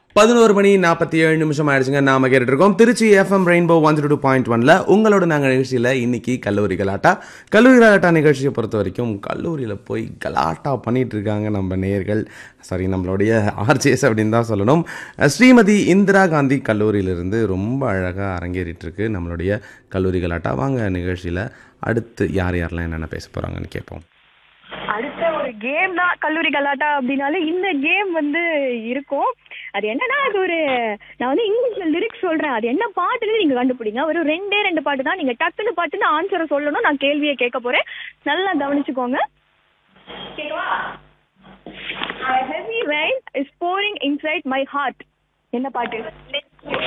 பதினோரு மணி நாற்பத்தி ஏழு நிமிஷம் ஆயிடுச்சுங்க நாம கேட்டுட்டு இருக்கோம் Trichy FM rainbow one two point ஒன்ல உங்களோட நாங்கள் நிகழ்ச்சியில் இன்னைக்கு கல்லூரி கலாட்டா கல்லூரி கலாட்டா நிகழ்ச்சியை பொறுத்த வரைக்கும் கல்லூரியில் போய் கலாட்டா பண்ணிட்டு இருக்காங்க நம்ம நேயர்கள் சாரி நம்மளுடைய ஆர்ஜேஸ் அப்படின்னு தான் சொல்லணும் ஸ்ரீமதி இந்திரா காந்தி கல்லூரியிலிருந்து ரொம்ப அழகாக அரங்கேறிட்டு இருக்கு நம்மளுடைய கல்லூரி கலாட்டா வாங்க நிகழ்ச்சியில் அடுத்து யார் யாரெல்லாம் என்னென்ன பேச போகிறாங்கன்னு கேட்போம் அடுத்த ஒரு கேம் தான் கல்லூரி கலாட்டா அப்படின்னாலே இந்த கேம் வந்து இருக்கும் அது என்னன்னா அது ஒரு நான் வந்து இங்கிலீஷ்ல லிரிக்ஸ் சொல்றேன் அது என்ன பாட்டுன்னு நீங்க கண்டுபிடிங்க ஒரு ரெண்டே ரெண்டு பாட்டு தான் நீங்க டக்குன்னு பாட்டுன்னு ஆன்சரை சொல்லணும் நான் கேள்வியை கேட்க போறேன் நல்லா கவனிச்சுக்கோங்க heavy rain is pouring inside my heart என்ன பாட்டு